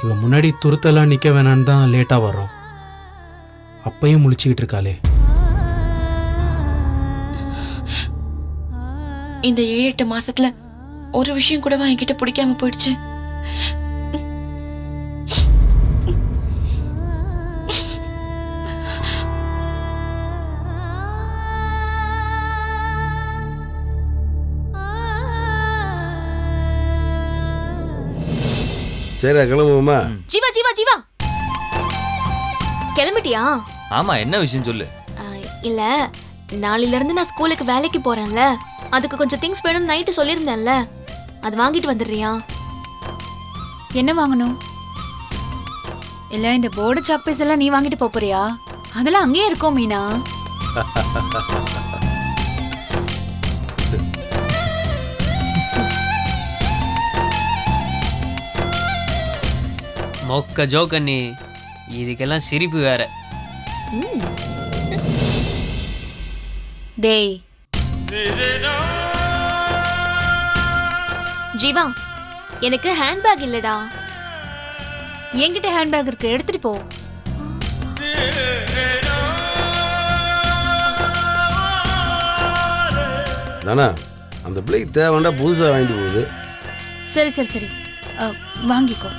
இவ முன்னாடி துருத்தெல்லாம் நிற்க வேணான்னு தான் லேட்டாக வர்றோம் அப்பையும் முழிச்சுக்கிட்டு இருக்காளே இந்த ஏழு எட்டு மாசத்துல ஒரு விஷயம் கூடவா என்கிட்ட பிடிக்காம போயிடுச்சு சரி கிளம்புவோமா ஜீவா ஜீவா ஜீவா கிளம்பிட்டியா ஆமா என்ன விஷயம் சொல்லு அஹ், இல்ல நாளையில இருந்து நான் ஸ்கூலுக்கு வேலைக்கு போறேன்ல அதுக்கு கொஞ்சம் திங்ஸ் வேணும்னு நைட்டு சொல்லியிருந்தேன்ல அது வாங்கிட்டு வந்துடுறியா என்ன வாங்கணும் இல்ல இந்த போர்டு சாக் பீஸ் எல்லாம் நீ வாங்கிட்டு போப் போறியா அதெல்லாம் அங்கேயே இருக்கும் மீனா மொக்க ஜோக் அண்ணி இதுக்கெல்லாம் சிரிப்பு வேற டேய் ஜீவா எனக்கு ஹேண்ட்பேக் இல்லடா என்கிட்ட ஹேண்ட்பேக் இருக்கு எடுத்துட்டு போ தானா அந்த பிள்ளைக்கு தேவைண்டா புதுசாக வாங்கிட்டு போகுது சரி சரி சரி அ, வாங்கிக்கோ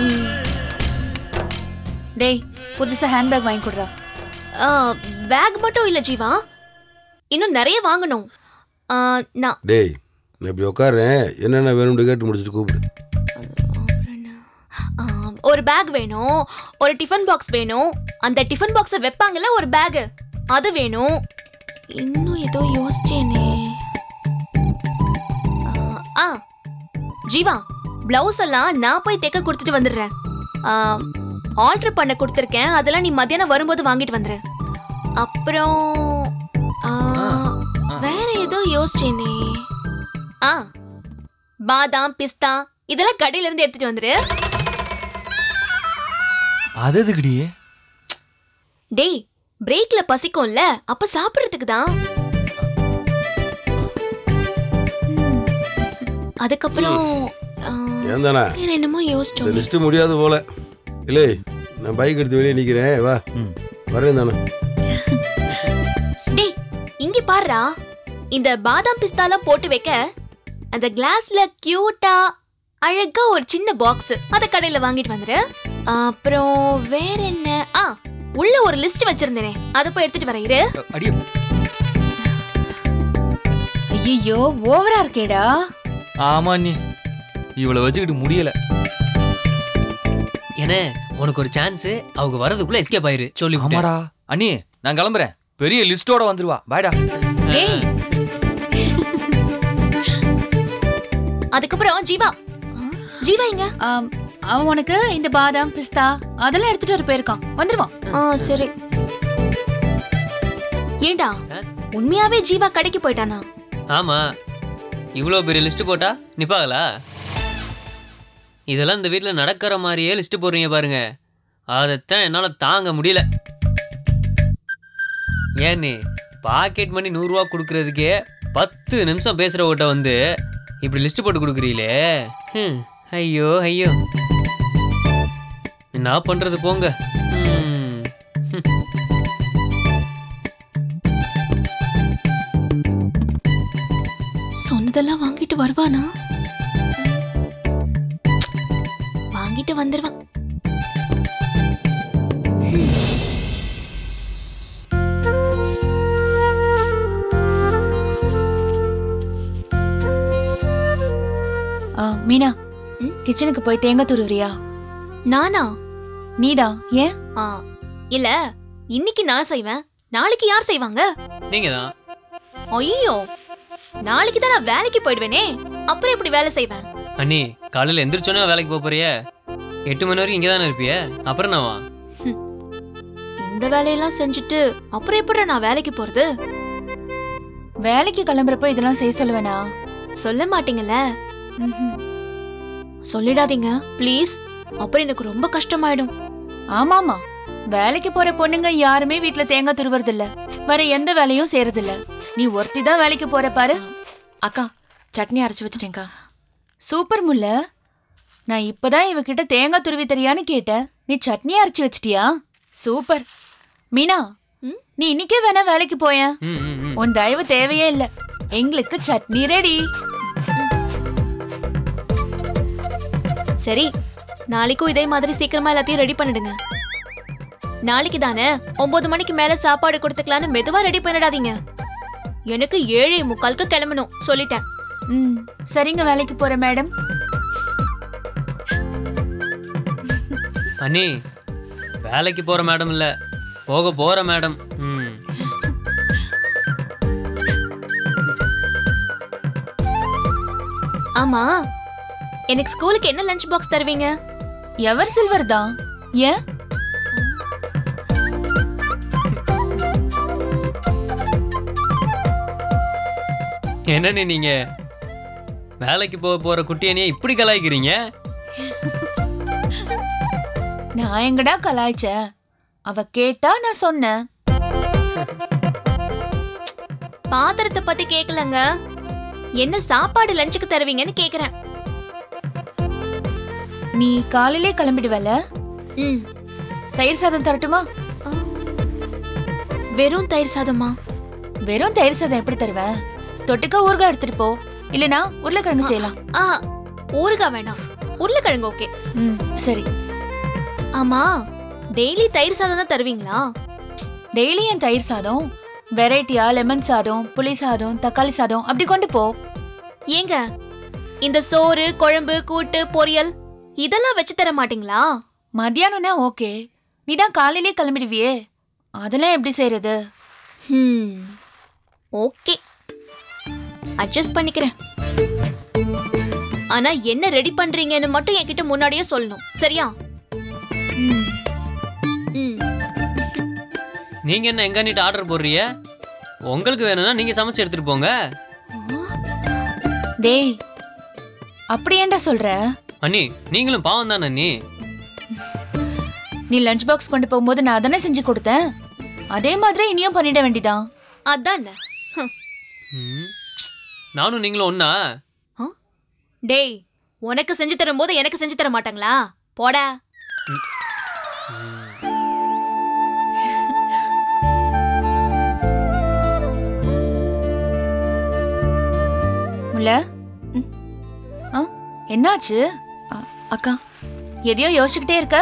டேய் புதுசா ஹேண்ட்பேக் வாங்கி கொடுறா பேக் மட்டும் இல்ல ஜீவா இன்னும் நிறைய வாங்கணும் அஹ், நான் டேய் நான் இப்படி உட்காரேன் என்னென்ன வேணும்னு கேட்டு முடிச்சுட்டு கூப்பிடு அஹ், ஒரு பேக் வேணும் ஒரு டிஃபன் பாக்ஸ் வேணும் அந்த டிஃபன் பாக்ஸை வைப்பாங்கல்ல ஒரு பேக் அது வேணும் இன்னும் ஏதோ யோசிச்சேனே அஹ், ஆ ஜீவா பிளவுஸ் எல்லாம் நான் போய் தைக்க கொடுத்துட்டு வந்துடுறேன் ஆர்டர் பண்ண கொடுத்துருக்கேன் அதெல்லாம் நீ மத்தியானம் வரும்போது வாங்கிட்டு வந்துரு அப்புறம் ஆ, வேற ஏதோ யோசிச்சேனே ஆ பாதாம் பிஸ்தா இதெல்லாம் கடையில இருந்து எடுத்துட்டு வந்துரு அது எதுக்குடி டேய் பிரேக்ல பசிக்கும்ல அப்ப சாப்பிடுறதுக்கு தான் அதுக்கப்புறம் ஆ, ஏன் தானே வேற என்னமோ இந்த யோசிச்சோம் லிஸ்ட்டு முடியாது போல இல்லை நான் பைக் எடுத்து வெளியே நிற்கிறேன் வா ம். வரேன் தானே டேய் இங்க பாருடா இந்த பாதாம் பிஸ்தாலாம் போட்டு வைக்க அந்த கிளாஸ்ல கியூட்டா அழகா ஒரு சின்ன பாக்ஸ் அத கடையில வாங்கிட்டு வந்துரு அப்புறம் வேற என்ன ஆ உள்ள ஒரு லிஸ்ட் வச்சிருந்தேனே அத போய் எடுத்துட்டு வரேன் இரு அடியே ஐயோ ஓவரா இருக்கேடா ஆமா அண்ணி இவளை வச்சுக்கிட்டு முடியல என்ன உனக்கு ஒரு சான்ஸ் அவங்க வரதுக்குள்ள எஸ்கேப் ஆயிரு சொல்லி ஆமாடா அண்ணி நான் கிளம்புறேன் பெரிய லிஸ்டோட வந்துருவா பாய்டா ஏய் அதுக்கப்புறம் ஜீவா ஜீவா எங்க ஆம், அவன் உனக்கு இந்த பாதாம் பிஸ்தா அதெல்லாம் எடுத்துட்டு வர போயிருக்கான் வந்துருவான் ஆ சரி ஏண்டா ஆ? உண்மையாவே ஜீவா கடைக்கு போயிட்டானா ஆமா இவ்வளோ பெரிய லிஸ்ட் போட்டா நிப்பாங்களா இதெல்லாம் இந்த வீட்டில் நடக்கிற மாதிரியே லிஸ்ட் போடுறீங்க பாருங்க அதைத்தான் என்னால் தாங்க முடியல ஏன்னு பாக்கெட் மணி நூறுரூவா கொடுக்கறதுக்கே பத்து நிமிஷம் பேசுகிற ஓட்ட வந்து இப்படி லிஸ்ட் போட்டு கொடுக்குறீங்களே ஹம், ஐயோ ஐயோ என்ன பண்ணுறது போங்க ம், ஹம். சொன்னதெல்லாம் வாங்கிட்டு வருவானா வாங்கிட்டு வந்துருவான் ஆ, மீனா ம்? கிச்சனுக்கு போய் தேங்காய் துருவரியா நானா நீதா ஏன் ஆ, இல்ல இன்னைக்கு நான் செய்வேன் நாளைக்கு யார் செய்வாங்க நீங்க தான் ஐயோ நாளைக்கு தான் நான் வேலைக்கு போயிடுவேனே அப்புறம் எப்படி வேலை செய்வேன் அண்ணி காலையில் எந்திரிச்சோன்னே வேலைக்கு போக போறிய எட்டு மணி வரைக்கும் இங்கே தானே இருப்பிய அப்புறம் நான் வா இந்த வேலையெல்லாம் செஞ்சுட்டு அப்புறம் எப்படி நான் வேலைக்கு போறது வேலைக்கு கிளம்புறப்ப இதெல்லாம் செய்ய சொல்லுவேனா சொல்ல மாட்டீங்கல்ல ம்ஹும். சொல்லிடாதீங்க ப்ளீஸ் அப்புறம் எனக்கு ரொம்ப கஷ்டமாயிடும் ஆமாமா வேலைக்கு போற பொண்ணுங்க யாருமே வீட்ல தேங்காய் துருவறது இல்ல வேற எந்த வேலையும் செய்யறது இல்ல நீ ஒருத்தி தான் வேலைக்கு போற பாரு அக்கா சட்னி அரைச்சு வச்சிட்டேங்க்கா சூப்பர் முல்ல நான் இப்பதான் இவகிட்ட தேங்காய் துருவி தெரியான்னு கேட்டேன் நீ சட்னி அரைச்சு வச்சிட்டியா சூப்பர் மீனா ம்? நீ இன்னைக்கே வேணா வேலைக்கு போய ம், ம், ம். உன் தயவு தேவையே இல்ல எங்களுக்கு சட்னி ரெடி சரி நாளைக்கும் இதே மாதிரி சீக்கிரமா எல்லாத்தையும் ரெடி பண்ணிடுங்க நாளைக்கு தானே ஒன்பது மணிக்கு மேல சாப்பாடு கொடுத்துக்கலான்னு மெதுவா ரெடி பண்ணிடாதீங்க எனக்கு ஏழே முக்காலுக்கு கிளம்பணும் சொல்லிட்டேன் ம் சரிங்க வேலைக்கு போறேன் மேடம் அண்ணி வேலைக்கு போற மேடம் இல்ல போக போற மேடம் ம் ஆமா எனக்கு ஸ்கூலுக்கு என்ன லஞ்ச் பாக்ஸ் தருவீங்க எவர் சில்வர் தான் ஏன் என்னண்ணே நீங்க வேலைக்கு போக போற குட்டியனையே இப்படி கலாய்க்கிறீங்க நான் எங்கடா கலாய்ச்சேன் அவ கேட்டா நான் சொன்னேன் பாத்திரத்தை பத்தி கேக்கலங்க என்ன சாப்பாடு லஞ்சுக்கு தருவீங்கன்னு கேக்குறேன் நீ காலையிலே கிளம்பிடுவல ம் தயிர் சாதம் தரட்டுமா வெறும் தயிர் சாதமா வெறும் தயிர் சாதம் எப்படி தருவேன் தொட்டுக்க ஊறுகாய் எடுத்துட்டு போ இல்லனா உருளைக்கிழங்கு செய்யலாம் ஆ ஊறுகாய் வேணாம் உருளைக்கிழங்கு ஓகே ம் சரி ஆமா டெய்லி தயிர் சாதம் தான் தருவீங்களா டெய்லி என் தயிர் சாதம் வெரைட்டியா லெமன் சாதம் புளி சாதம் தக்காளி சாதம் அப்படி கொண்டு போ ஏங்க இந்த சோறு குழம்பு கூட்டு பொரியல் இதெல்லாம் வச்சு தர மாட்டீங்களா மத்தியானம்னா ஓகே நீ தான் காலையிலே கிளம்பிடுவியே அதெல்லாம் எப்படி செய்யறது ஹம் ஓகே அட்ஜஸ்ட் பண்ணிக்கிறேன் ஆனா என்ன ரெடி பண்றீங்கன்னு மட்டும் என்கிட்ட முன்னாடியே சொல்லணும் சரியா ம் ம் நீங்க என்ன எங்க நீட்டு ஆர்டர் போடுறீங்க உங்களுக்கு வேணும்னா நீங்க சமைச்சு எடுத்துட்டு போங்க டேய் அப்படி ஏன்டா சொல்ற அண்ணி நீங்களும் பாவம் தானே அண்ணி நீ லஞ்ச் பாக்ஸ் கொண்டு போகும்போது நான் தானே செஞ்சு கொடுத்தேன் அதே மாதிரி இனியும் பண்ணிட வேண்டிதான் அதான் ம். நானும் நீங்களும் ஒண்ணா டேய் உனக்கு செஞ்சு தரும்போது எனக்கு செஞ்சு தர மாட்டாங்களா போடா முல்ல ம். ஆ என்னாச்சு அ- அக்கா எதையோ யோசிச்சுக்கிட்டே இருக்க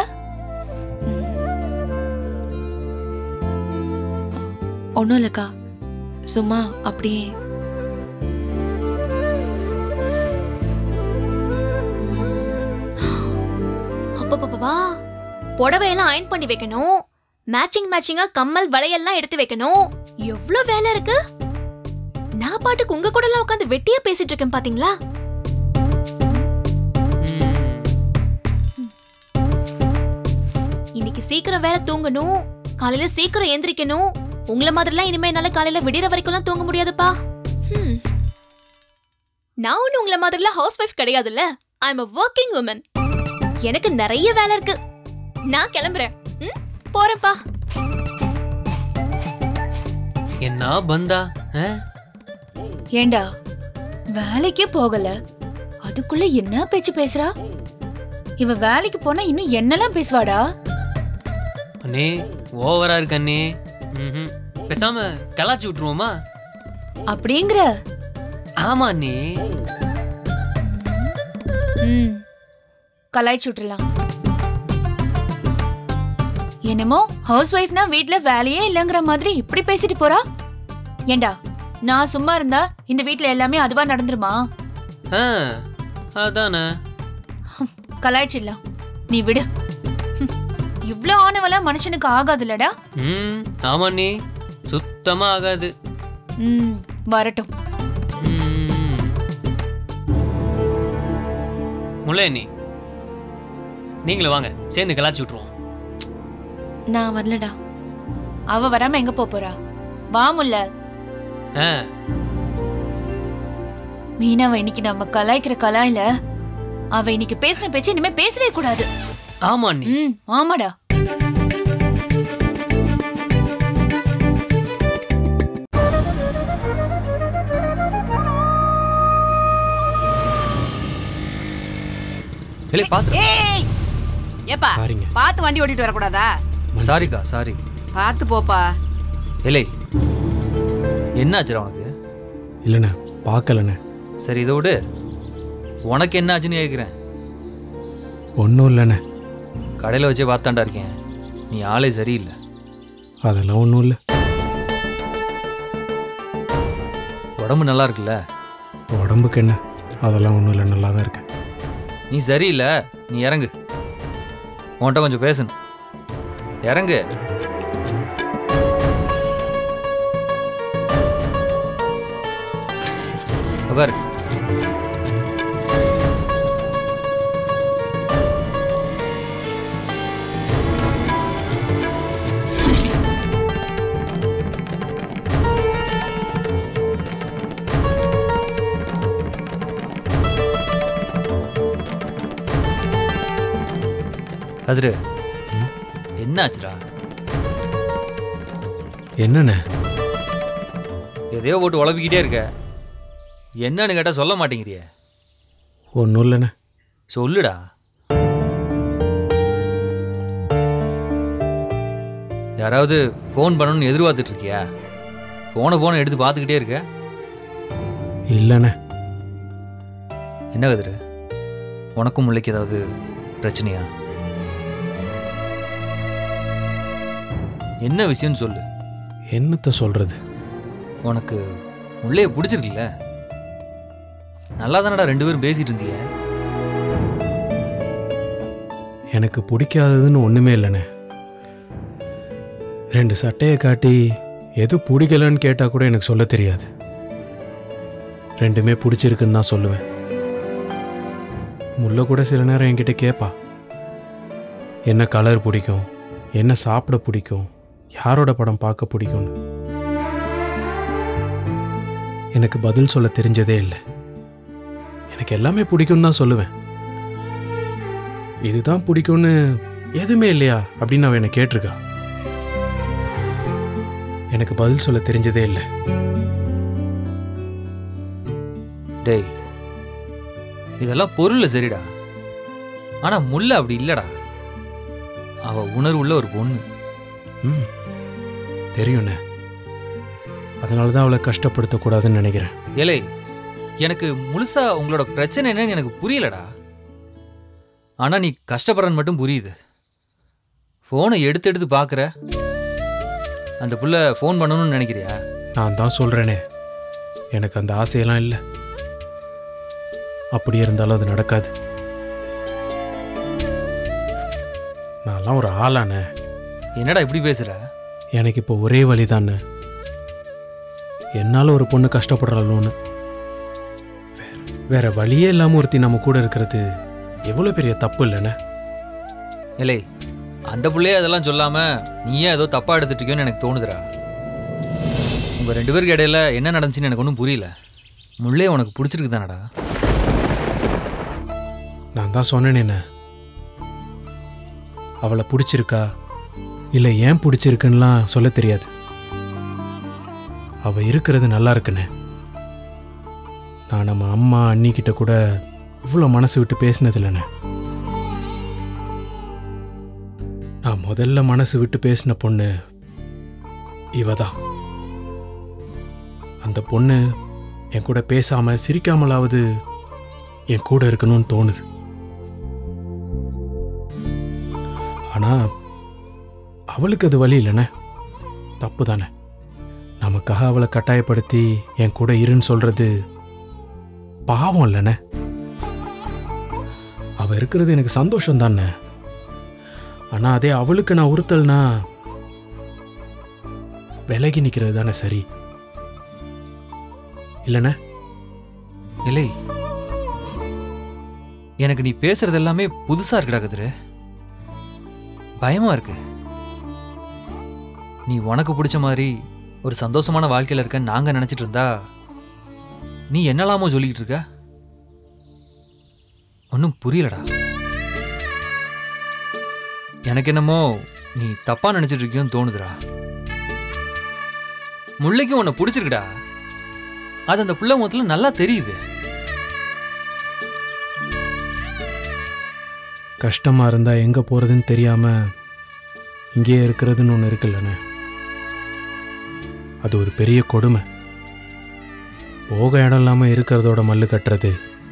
ஒன்றும் இல்லைக்கா சும்மா அப்படியே அப்பப்பப்பா புடவையெல்லாம் அயன் பண்ணி வைக்கணும் மேட்சிங் மேட்சிங்கா கம்மல் வளையல்லாம் எடுத்து வைக்கணும் எவ்ளோ வேலை இருக்கு நான் பாட்டுக்கு உங்க கூட எல்லாம் உட்காந்து வெட்டியா பேசிட்டு இருக்கேன் பாத்தீங்களா ம். இன்னைக்கு சீக்கிரம் வேற தூங்கணும் காலையில சீக்கிரம் எந்திரிக்கணும் உங்கள மாதிரிலாம் இனிமே என்னால காலையில விடிற வரைக்கும்லாம் தூங்க முடியாதுப்பா ஹம். நான் ஒன்னும் உங்கள மாதிரிலாம் ஹவுஸ் ஒய்ஃப் கிடையாதுல்ல I am a working woman எனக்கு நிறைய வேலை இருக்கு நான் கிளம்புறேன் ம், போறேன்ப்பா என்ன பந்தா ஆ? ஏண்டா வேலைக்கே போகல அதுக்குள்ள என்ன பேச்சு பேசுறா இவ வேலைக்கு போனா இன்னும் என்னெல்லாம் பேசுவாடா அண்ணே ஓவரா இருக்கு அண்ணே ம்ஹும். பேசாம கலாச்சி விட்டுருவோமா அப்படிங்கிற ஆமா அண்ணே ம் கலாய்ச்சி விட்டுறலாம் என்னமோ ஹவுஸ் ஒய்ஃப்னா வீட்ல வேலையே இல்லைங்கிற மாதிரி இப்படி பேசிட்டு போறா ஏண்டா நான் சும்மா இருந்தா இந்த வீட்ல எல்லாமே அதுவா நடந்துருமா ஆ அதானே கலாய்ச்சிடலாம் நீ விடு ஹம், இவ்ளோ ஆனவெல்லாம் மனுஷனுக்கு ஆகாதுல்லடா ம் ஆமா அண்ணே சுத்தமா ஆகாது ம் வரட்டும் ம். முல்லை அண்ணி நீங்களும் வாங்க சேர்ந்து கலாச்சி விட்டுருவோம் நான் வரலடா அவ வராம எங்க போப் போறா வா முல்ல ஆ மீனாவை இன்னைக்கு நம்ம கலாய்க்கிற கலாயில அவ இன்னைக்கு பேசின பேச்சு இனிமே பேசவே கூடாது ஆமா அண்ணி ம் ஆமாடா இல்லை பாத்து ஏய் ஏப்பா சாரிங்க பார்த்து வண்டி ஓட்டிட்டு வரக்கூடாதா சாரிக்கா சாரி பார்த்து போப்பா இல்லை என்னாச்சுடா உனக்கு இல்லைண்ணே பார்க்கலண்ணே சரி இதை விடு உனக்கு என்ன ஆச்சுன்னு கேட்குறேன் ஒன்றும் இல்லைண்ணே கடையில் வச்சே பார்த்தாண்டா இருக்கேன் நீ ஆளே சரியில்லை அதெல்லாம் ஒன்றும் இல்லை உடம்பு நல்லா இருக்குல்ல உடம்புக்கு என்ன அதெல்லாம் ஒன்றும் இல்லை நல்லா தான் இருக்கேன் நீ சரியில்லை நீ இறங்கு உன்கிட்ட கொஞ்சம் பேசணும் இறங்கு உட்காரு கதிரு என்னாச்சுடா என்னண்ணே எதையோ போட்டு உழப்பிக்கிட்டே இருக்க என்னன்னு கேட்டால் சொல்ல மாட்டேங்கிறியே ஒன்றும் இல்லைண்ணே சொல்லுடா யாராவது ஃபோன் பண்ணணும்னு எதிர்பார்த்துட்டு இருக்கியா ஃபோனை ஃபோனை எடுத்து பார்த்துக்கிட்டே இருக்க இல்லைண்ணே என்ன கதிரு உனக்கும் முல்லைக்கு ஏதாவது பிரச்சனையா என்ன விஷயம்னு சொல்லு என்னத்த சொல்கிறது உனக்கு முல்லைய பிடிச்சிருக்குல்ல நல்லா தானடா ரெண்டு பேரும் பேசிட்டு இருந்தீங்க எனக்கு பிடிக்காததுன்னு ஒன்றுமே இல்லைண்ணே ரெண்டு சட்டையை காட்டி எது பிடிக்கலன்னு கேட்டால் கூட எனக்கு சொல்ல தெரியாது ரெண்டுமே பிடிச்சிருக்குன்னு தான் சொல்லுவேன் முல்லை கூட சில நேரம் என்கிட்ட கேட்பா என்ன கலர் பிடிக்கும் என்ன சாப்பிட பிடிக்கும் யாரோட படம் பார்க்க பிடிக்கும்னு எனக்கு பதில் சொல்ல தெரிஞ்சதே இல்லை எனக்கு எல்லாமே பிடிக்கும்னு தான் சொல்லுவேன் இதுதான் பிடிக்கும்னு எதுவுமே இல்லையா அப்படின்னு அவன் என்னை கேட்டிருக்கா எனக்கு பதில் சொல்ல தெரிஞ்சதே இல்லை டேய் இதெல்லாம் பொருள் சரிடா ஆனா முல்லை அப்படி இல்லடா அவ உணர்வுள்ள ஒரு பொண்ணு ம் தெரியும்ண்ணே அதனால தான் அவளை கஷ்டப்படுத்தக்கூடாதுன்னு நினைக்கிறேன் ஏலே எனக்கு முழுசா உங்களோட பிரச்சனை என்னன்னு எனக்கு புரியலடா ஆனா நீ கஷ்டப்படுறன்னு மட்டும் புரியுது ஃபோனை எடுத்து எடுத்து பார்க்குற அந்த புள்ள ஃபோன் பண்ணணும்னு நினைக்கிறியா நான் தான் சொல்கிறேனே எனக்கு அந்த ஆசையெல்லாம் இல்லை அப்படி இருந்தாலும் அது நடக்காது நான்லாம் ஒரு ஆளானே என்னடா இப்படி பேசுற எனக்கு இப்போ ஒரே வழி தானே என்னால் ஒரு பொண்ணு கஷ்டப்படுறாளோன்னு வேற- வேற வழியே இல்லாமல் ஒருத்தி நம்ம கூட இருக்கிறது எவ்வளோ பெரிய தப்பு இல்லைண்ணே ஏலே அந்த புள்ளையே அதெல்லாம் சொல்லாம நீயே ஏதோ தப்பா எடுத்துட்டு இருக்கியோன்னு எனக்கு தோணுதுடா உங்க ரெண்டு பேருக்கு இடையில என்ன நடந்துச்சுன்னு எனக்கு ஒன்றும் புரியல முள்ளே உனக்கு பிடிச்சிருக்கு தானடா நான் தான் சொன்னேனே அவளை பிடிச்சிருக்கா இல்லை ஏன் பிடிச்சிருக்குன்னுலாம் சொல்ல தெரியாது அவ இருக்கிறது நல்லா இருக்குண்ணே நான் நம்ம அம்மா அண்ணி கிட்ட கூட இவ்வளோ மனசு விட்டு பேசினது இல்லைண்ணே நான் முதல்ல மனசு விட்டு பேசின பொண்ணு இவ தான் அந்த பொண்ணு என் கூட பேசாம சிரிக்காமலாவது என் கூட இருக்கணும்னு தோணுது ஆனா அவளுக்கு அது வழி இல்லைண்ணே தப்பு தானே நமக்காக அவளை கட்டாயப்படுத்தி என் கூட இருன்னு சொல்றது பாவம் இல்லைண்ணே அவ இருக்கிறது எனக்கு சந்தோஷம் தானே ஆனா அதே அவளுக்கு நான் உறுத்தல்னா விலகி நிற்கிறது தானே சரி இல்லைண்ணே இல்லை எனக்கு நீ பேசுறது எல்லாமே புதுசா இருக்குடா கதிரு பயமா இருக்கு நீ உனக்கு பிடிச்ச மாதிரி ஒரு சந்தோஷமான வாழ்க்கையில இருக்க நாங்க நினைச்சிட்டு இருந்தா நீ என்னலாமோ சொல்லிக்கிட்டு இருக்க ஒன்றும் புரியலடா எனக்கு என்னமோ நீ தப்பா நினைச்சிட்டு இருக்கியோன்னு தோணுதுடா முல்லைக்கும் உன்னை பிடிச்சிருக்குடா அது அந்த புள்ள முகத்துல நல்லா தெரியுது கஷ்டமாக இருந்தால் எங்கே போகிறதுன்னு தெரியாமல் இங்கேயே இருக்கிறதுன்னு ஒன்று இருக்குல்லண்ணே அது ஒரு பெரிய கொடுமை போக இடம் இல்லாமல் இருக்கிறதோட மல்லு கட்டுறது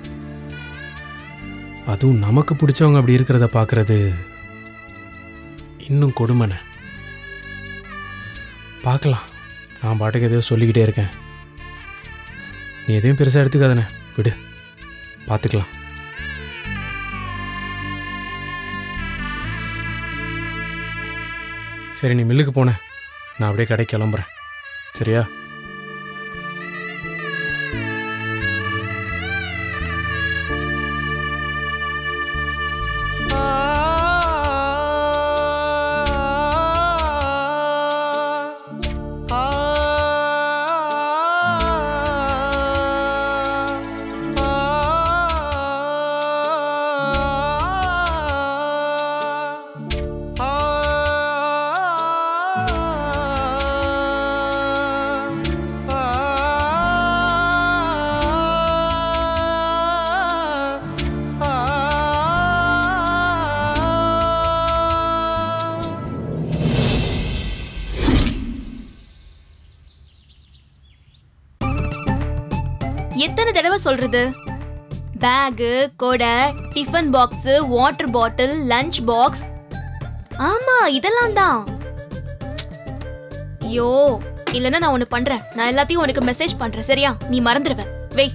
அதுவும் நமக்கு பிடிச்சவங்க அப்படி இருக்கிறத பார்க்குறது இன்னும் கொடுமைண்ணே பார்க்கலாம் நான் பாட்டுக்கு எதையோ சொல்லிக்கிட்டே இருக்கேன் நீ எதையும் பெருசாக எடுத்துக்காதண்ணே விடு பார்த்துக்கலாம் சரி நீ மில்லுக்கு போன நான் அப்படியே கடைக்கு கிளம்புறேன் சரியா எத்தனை தடவை சொல்றது பேகு கொடை tiffin box water bottle lunch box ஆமா இதெல்லாம் தான் ஐயோ இல்லைன்னா நான் ஒன்று பண்றேன் நான் எல்லாத்தையும் உனக்கு மெசேஜ் பண்றேன் சரியா நீ மறந்துடுவ வெய்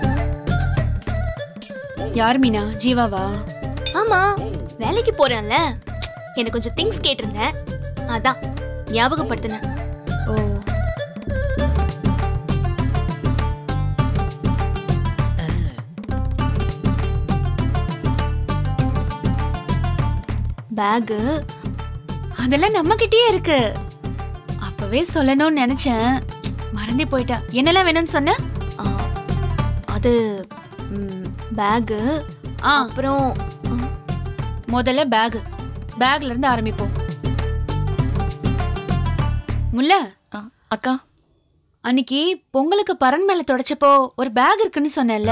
யார் மீனா ஜீவாவா ஆமா வேலைக்கு போறேன்ல எனக்கு கொஞ்சம் திங்ஸ் கேட்டிருந்தேன் அதான் ஞாபகப்படுத்தினேன் ஓ பேகு அதெல்லாம் நம்ம கிட்டயே இருக்கு அப்பவே சொல்லணும்னு நினைச்சேன் மறந்தே போயிட்டா என்னெல்லாம் வேணும்னு சொன்ன அது பேகு ஆ அப்புறம் முதல்ல பேக் பேக்ல இருந்து ஆரம்பிப்போம் முல்ல அக்கா அன்னைக்கு பொங்கலுக்கு பரன் மேல தொடச்சப்போ ஒரு பேக் இருக்குன்னு சொன்னேன்ல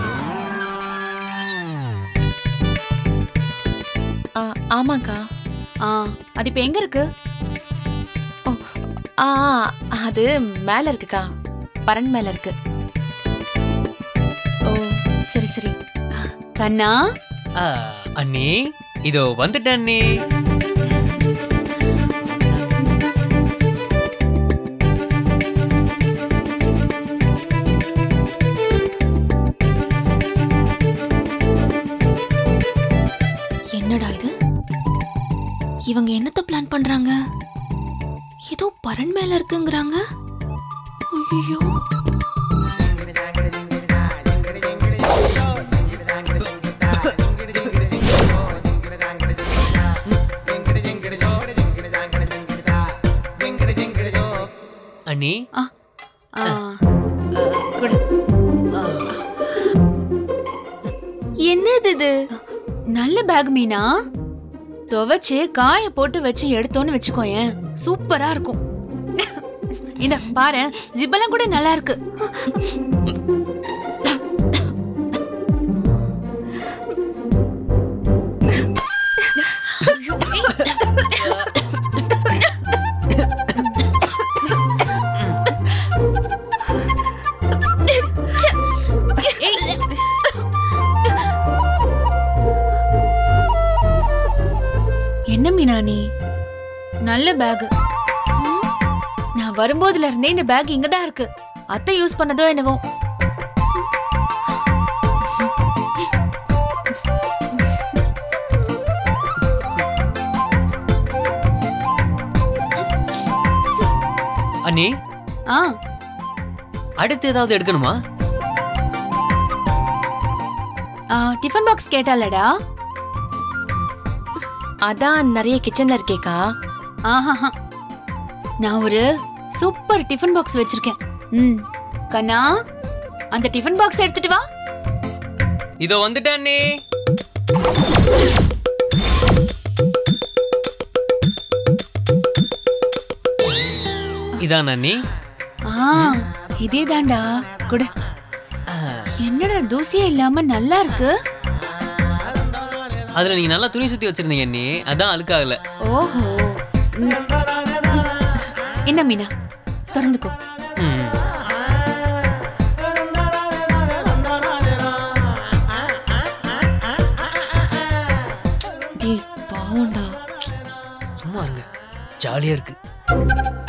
ஆ, ஆமாக்கா ஆ அது இப்ப எங்க இருக்கு ஆ அது மேல இருக்குக்கா பரண் மேல இருக்கு ஓ சரி சரி கண்ணா ஆ, அண்ணி இதோ வந்துட்டேன் அண்ணி என்னடா இது இவங்க என்னத்த பிளான் பண்றாங்க ஏதோ பரண் மேல இருக்குங்கறாங்க ஐயோ அண்ணி ஆ கொடு. என்னது இது நல்ல பேக் மீனா துவைச்சு காய போட்டு வச்சு எடுத்தோன்னு வச்சுக்கோயேன் சூப்பரா இருக்கும் இந்த பாரு ஜிப்பெல்லாம் கூட நல்லா இருக்கு ஏய். என்ன மீனா நீ நல்ல பேக் நான் வரும்போதுல இருந்தே இந்த பேக் இங்க தான் இருக்கு அத்தை யூஸ் பண்ணதோ என்னவோ அண்ணி ஆ அடுத்து ஏதாவது எடுக்கணுமா ஆ, டிஃபன் பாக்ஸ் கேட்டாலடா அதான் நிறைய கிச்சன்ல இருக்கேக்கா ஆஹாஹா நான் ஒரு சூப்பர் டிஃபன் பாக்ஸ் வச்சிருக்கேன் ம் கண்ணா அந்த டிஃபன் பாக்ஸ் எடுத்துட்டு வா இதோ வந்துட்டேன் அண்ணி இதான் அண்ணி ஆ இதே தாண்டா குடு என்னடா தூசியே இல்லாம நல்லா இருக்கு அதுல நீங்க நல்லா துணி சுத்தி வச்சிருந்தீங்க அண்ணி அதான் அழுக்காகல ஓஹோ ம். என்ன மீனா திறந்துக்கோ ம். டேய் பாவம்டா சும்மா இருங்க ஜாலியா இருக்கு